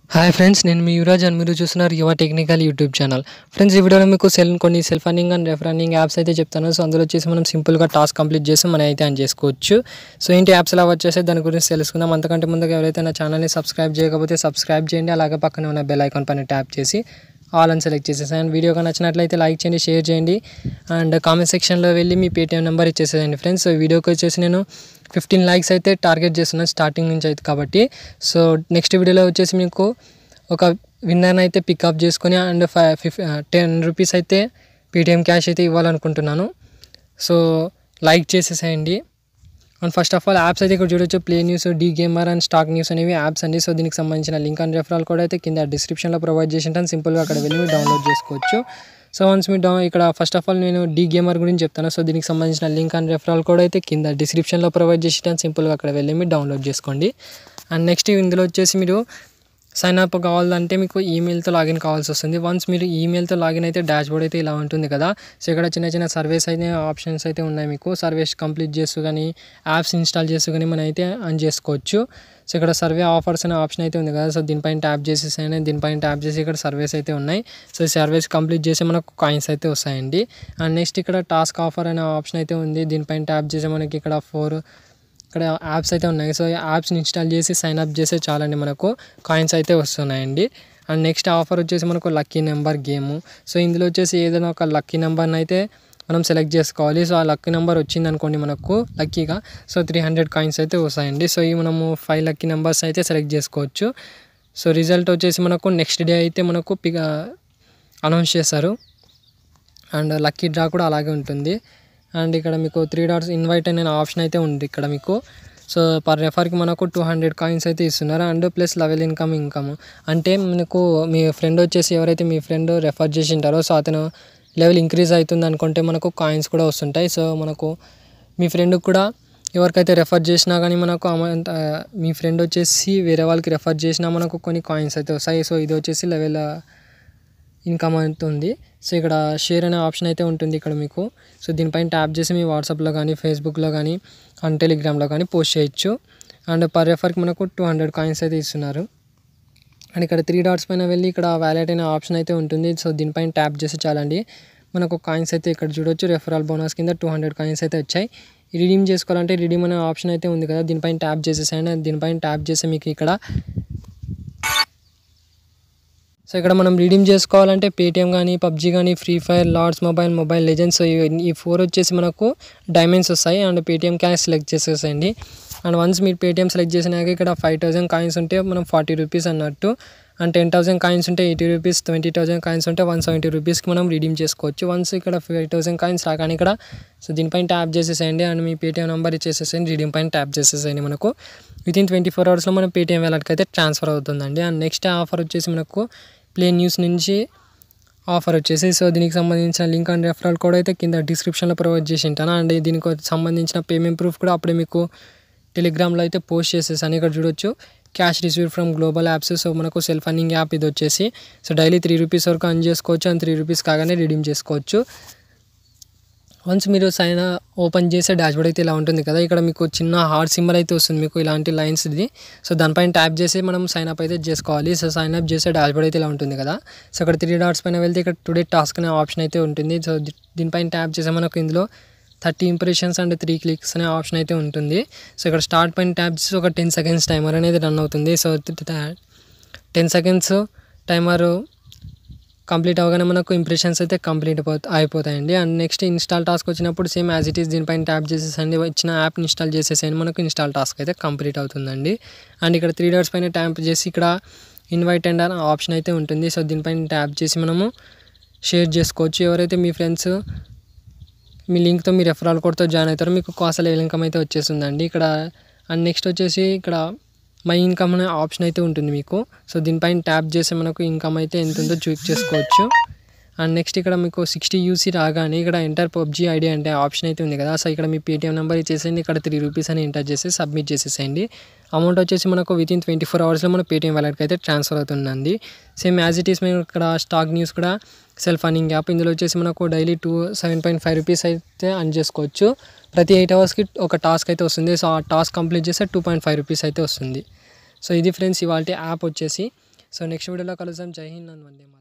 hi friends నేను మీ యువరాజ్ అని మీరు చూస్తున్నారు యువ టెక్నికల్ యూట్యూబ్ ఛానల్ ఫ్రెండ్స్ ఈ వీడియోలో మీకు సెల్ కొన్ని self running and ref running apps అయితే చెప్తాను సో అందులో వచ్చేసి మనం సింపుల్గా టాస్క్ కంప్లీట్ చేసి మనం అయితే అని చేసుకోవచ్చు సో ఏంటి యాప్స్ ఎలా వచ్చేసి దాని గురించి తెలుసుకుందాం అంతకంటే ముందుగా ఎవరైతే నా ఛానల్ని సబ్స్క్రైబ్ చేయకపోతే సబ్స్క్రైబ్ చేయండి అలాగే పక్కనే ఉన్న బెల్ ఐకాన్ పైన ట్యాప్ చేసి ఆల్ అని సెలెక్ట్ చేసేసి అండ్ వీడియో కానీ నచ్చినట్లయితే లైక్ చేయండి షేర్ చేయండి అండ్ కామెంట్ సెక్షన్లో వెళ్ళి మీ పేటీఎం నెంబర్ ఇచ్చేసేయండి ఫ్రెండ్స్ సో వీడియోకి వచ్చేసి నేను ఫిఫ్టీన్ లైక్స్ అయితే టార్గెట్ చేస్తున్నాను స్టార్టింగ్ నుంచి అయితే కాబట్టి సో నెక్స్ట్ వీడియోలో వచ్చేసి మీకు ఒక విన్నర్ని అయితే పికప్ చేసుకొని and five fifteen rupees అయితే పేటిఎం క్యాష్ అయితే ఇవ్వాలనుకుంటున్నాను సో లైక్ చేసేసేయండి and first of all apps అయితే ఇక్కడ చూడొచ్చు Play News D Gamer and stock news అనేవి యాప్స్ అండి సో దీనికి సంబంధించిన లింక్ అండ్ రెఫరల్ కూడా అయితే కింద డిస్క్రిప్షన్లో ప్రొవైడ్ చేసి ఉంటాను సింపుల్గా అక్కడ వెళ్ళి మీరు డౌన్లోడ్ చేసుకోవచ్చు సో వన్స్ మీరు డౌన్ ఇక్కడ ఫస్ట్ ఆఫ్ ఆల్ నేను డీ గేమర్ గురించి చెప్తాను సో దీనికి సంబంధించిన లింక్ అండ్ రెఫరల్ కూడా అయితే కింద డిస్క్రిప్షన్లో ప్రొవైడ్ చేసి ఉంటాను సింపుల్గా అక్కడ వెళ్ళి మీరు డౌన్లోడ్ చేసుకోండి అండ్ నెక్స్ట్ ఇందులో వచ్చేసి మీరు సైన్ అప్ కావాలంటే మీకు ఈమెయిల్తో లాగిన్ కావాల్సి వస్తుంది వన్స్ మీరు ఈమెయిల్తో లాగిన్ అయితే డాష్ బోర్డ్ అయితే ఇలా ఉంటుంది కదా సో ఇక్కడ చిన్న చిన్న సర్వేస్ అయితే ఆప్షన్స్ అయితే ఉన్నాయి మీకు సర్వేస్ కంప్లీట్ చేస్తూ కానీ యాప్స్ ఇన్స్టాల్ చేస్తూ కానీ మనం అయితే ఆన్ చేసుకోవచ్చు సో ఇక్కడ సర్వే ఆఫర్స్ అనే ఆప్షన్ అయితే ఉంది కదా సో దీనిపైన ట్యాప్ చేసేసాయి దీనిపైన ట్యాప్ చేసి ఇక్కడ సర్వేస్ అయితే ఉన్నాయి సో సర్వేస్ కంప్లీట్ చేసి మనకు కాయిన్స్ అయితే వస్తాయండి అండ్ నెక్స్ట్ ఇక్కడ టాస్క్ ఆఫర్ అనే ఆప్షన్ అయితే ఉంది దీనిపైన ట్యాప్ చేసి మనకి ఇక్కడ ఫోర్ ఇక్కడ యాప్స్ అయితే ఉన్నాయి సో యాప్స్ని ఇన్స్టాల్ చేసి సైన్ అప్ చేస్తే చాలండి మనకు కాయిన్స్ అయితే వస్తున్నాయండి అండ్ నెక్స్ట్ ఆఫర్ వచ్చేసి మనకు లక్కీ నెంబర్ గేమ్ సో ఇందులో వచ్చేసి ఏదైనా ఒక లక్కీ నెంబర్ని అయితే మనం సెలెక్ట్ చేసుకోవాలి సో ఆ లక్కీ నెంబర్ వచ్చింది అనుకోండి మనకు లక్కీగా సో త్రీ హండ్రెడ్ కాయిన్స్ అయితే వస్తాయండి సో ఇవి మనము ఫైవ్ లక్కీ నెంబర్స్ అయితే సెలెక్ట్ చేసుకోవచ్చు సో రిజల్ట్ వచ్చేసి మనకు నెక్స్ట్ డే అయితే మనకు పిక్ అనౌన్స్ చేస్తారు అండ్ లక్కీ డ్రా కూడా అలాగే ఉంటుంది అండ్ ఇక్కడ మీకు త్రీ డాట్స్ ఇన్వైట్ అనే ఆప్షన్ అయితే ఉంది ఇక్కడ మీకు సో పర్ రెఫర్కి మనకు టూ హండ్రెడ్ కాయిన్స్ అయితే ఇస్తున్నారు and plus level income income అంటే మనకు మీ ఫ్రెండ్ వచ్చేసి ఎవరైతే మీ ఫ్రెండ్ రెఫర్ చేసి ఉంటారో సో అతను లెవెల్ ఇంక్రీజ్ అవుతుంది అనుకుంటే మనకు కాయిన్స్ కూడా వస్తుంటాయి సో మనకు మీ ఫ్రెండ్కి కూడా ఎవరికైతే రెఫర్ చేసినా కానీ మనకు అమౌంట్ మీ ఫ్రెండ్ వచ్చేసి వేరే వాళ్ళకి రెఫర్ చేసినా మనకు కొన్ని కాయిన్స్ అయితే వస్తాయి సో ఇది వచ్చేసి లెవెల్ ఇన్కమ్ అవుతుంది సో ఇక్కడ షేర్ అనే ఆప్షన్ అయితే ఉంటుంది ఇక్కడ మీకు సో దీనిపైన ట్యాప్ చేసి మీ వాట్సాప్లో కానీ ఫేస్బుక్లో కానీ అండ్ టెలిగ్రామ్లో కానీ పోస్ట్ చేయొచ్చు అండ్ పర్ రెఫర్కి మనకు టూ హండ్రెడ్ కాయిన్స్ అయితే ఇస్తున్నారు అండ్ ఇక్కడ త్రీ డాట్స్ పైన వెళ్ళి ఇక్కడ వ్యాలెట్ అనే ఆప్షన్ అయితే ఉంటుంది సో దీనిపైన ట్యాప్ చేసి చాలండి మనకు కాయిన్స్ అయితే ఇక్కడ చూడొచ్చు రెఫరల్ బోనస్ కింద టూ హండ్రెడ్ కాయిన్స్ అయితే వచ్చాయి రిడీమ్ చేసుకోవాలంటే రిడీమ్ అనే ఆప్షన్ అయితే ఉంది కదా దీనిపైన ట్యాప్ చేసేసాయండి దీనిపైన ట్యాప్ చేసి మీకు ఇక్కడ సో ఇక్కడ మనం రీడీమ్ చేసుకోవాలంటే పేటిఎం కానీ పబ్జీ కానీ free fire lords mobile mobile legends ఈ ఫోర్ వచ్చేసి మనకు డైమండ్స్ వస్తాయి అండ్ పేటిఎం క్యాష్ సెలెక్ట్ చేసేసేయండి అండ్ వన్స్ మీరు పేటిఎం సెలెక్ట్ చేసినాక ఇక్కడ ఫైవ్ థౌసండ్ కాయిన్స్ ఉంటే మనం ఫార్టీ రూపీస్ అన్నట్టు అండ్ టెన్ థౌసండ్ కాయిన్స్ ఉంటే eighty rupees twenty thousand coins ఉంటే వన్ సెవెంటీ రూపీస్కి మనం రీడీమ్ చేసుకోవచ్చు వన్స్ ఇక్కడ ఫైవ్ థౌసండ్ కాయిన్స్ రాగానే ఇక్కడ సో దీనిపైన ట్యాప్ చేసేసేయండి అండ్ మీ పేటిఎం నెంబర్ ఇచ్చేసేసేయండి రీడీమ్ పైన ట్యాప్ చేసేసేయండి మనకు విత్ ఇన్ ట్వంటీ ఫోర్ అవర్స్లో మన పేటిఎం వ్యాలెట్కి అయితే ట్రాన్స్ఫర్ అవుతుందండి అండ్ నెక్స్ట్ ఆఫర్ వచ్చేసి మనకు ప్లే న్యూస్ నుంచి ఆఫర్ వచ్చేసి సో దీనికి సంబంధించిన లింక్ అండ్ రెఫరల్ కూడా అయితే కింద డిస్క్రిప్షన్లో ప్రొవైడ్ చేసి ఉంటాను అండ్ దీనికి సంబంధించిన పేమెంట్ ప్రూఫ్ కూడా అప్పుడే మీకు టెలిగ్రామ్లో అయితే పోస్ట్ చేసేసాను ఇక్కడ చూడొచ్చు cash receive from global apps so మనకు సెల్ఫ్ ఫండింగ్ యాప్ ఇది వచ్చేసి సో డైలీ త్రీ రూపీస్ వరకు అర్న్ చేసుకోవచ్చు అండ్ త్రీ రూపీస్ కాగానే రిడీమ్ చేసుకోవచ్చు వన్స్ మీరు సైన్ ఓపెన్ చేసే డాష్బోర్డ్ అయితే ఇలా ఉంటుంది కదా ఇక్కడ మీకు చిన్న హార్ట్ సింబల్ అయితే వస్తుంది మీకు ఇలాంటి లైన్స్ ఇది సో దానిపైన ట్యాప్ చేసి మనం సైన్ అప్ అయితే చేసుకోవాలి సో సైన్ అప్ చేసే డాష్బోర్డ్ అయితే ఇలా ఉంటుంది కదా సో ఇక్కడ త్రీ డాట్స్ పైన వెళ్తే ఇక్కడ టుడే టాస్క్ అనే ఆప్షన్ అయితే ఉంటుంది సో దీనిపైన ట్యాప్ చేసే మనకు ఇందులో thirty impressions and three clicks అనే ఆప్షన్ అయితే ఉంటుంది సో ఇక్కడ స్టార్ట్ పైన ట్యాప్ చేసి ఒక టెన్ సెకండ్స్ టైమర్ అనేది రన్ అవుతుంది so ten seconds timer complete అవగానే మనకు ఇంప్రెషన్స్ అయితే కంప్లీట్ అయిపోతాయండి అండ్ నెక్స్ట్ ఇన్స్టాల్ టాస్క్ వచ్చినప్పుడు సేమ్ యాజ్ ఇట్ ఈస్ దీనిపైన ట్యాప్ చేసేసండి ఇచ్చిన యాప్ ఇన్స్టాల్ చేసేసేయండి మనకు ఇన్స్టాల్ టాస్క్ అయితే కంప్లీట్ అవుతుందండి అండ్ ఇక్కడ త్రీ డాట్స్ పైన ట్యాప్ చేసి ఇక్కడ ఇన్వైట్ అండ్ అనే ఆప్షన్ అయితే ఉంటుంది సో దీనిపైన ట్యాప్ చేసి మనము షేర్ చేసుకోవచ్చు ఎవరైతే మీ ఫ్రెండ్స్ మీ లింక్తో మీ రెఫరల్ కోడ్తో జాయిన్ అవుతారో మీకు కాసల ఇన్కమ్ అయితే వచ్చేస్తుందండి ఇక్కడ అండ్ నెక్స్ట్ వచ్చేసి ఇక్కడ మై ఇన్కమ్ అనే ఆప్షన్ అయితే ఉంటుంది మీకు సో దీనిపైన ట్యాప్ చేస్తే మనకు ఇన్కమ్ అయితే ఎంత ఉందో చూక్ చేసుకోవచ్చు అండ్ నెక్స్ట్ ఇక్కడ మీకు సిక్స్టీ యూసీ రాగానే ఇక్కడ ఎంటర్ పబ్జీ ఐడి అంటే ఆప్షన్ అయితే ఉంది కదా సో ఇక్కడ మీ పేటిఎం నెంబర్ ఇచ్చేసేయండి ఇక్కడ త్రీ రూపీస్ అని ఎంటర్ చేసి సబ్మిట్ చేసేసేయండి అమౌంట్ వచ్చేసి మనకు విత్ ఇన్ ట్వంటీ ఫోర్ అవర్స్లో మన పేటిఎం వ్యాలెట్కి అయితే ట్రాన్స్ఫర్ అవుతుందండి సేమ్ యాజ్ ఇట్ ఈస్ మేము ఇక్కడ స్టాక్ న్యూస్ కూడా సెల్ఫ్ అర్నింగ్ యాప్ ఇందులో వచ్చేసి మనకు daily two seven point five rupees అయితే అర్న్ చేసుకోవచ్చు ప్రతి ఎయిట్ అవర్స్కి ఒక టాస్క్ అయితే వస్తుంది సో ఆ టాస్క్ కంప్లీట్ చేస్తే టూ పాయింట్ ఫైవ్ రూపీస్ అయితే వస్తుంది సో ఇది ఫ్రెండ్స్ ఇవాళ యాప్ వచ్చేసి సో నెక్స్ట్ వీడియోలో కలుద్దాం జై హింద్ అండ్ వందే మాతరం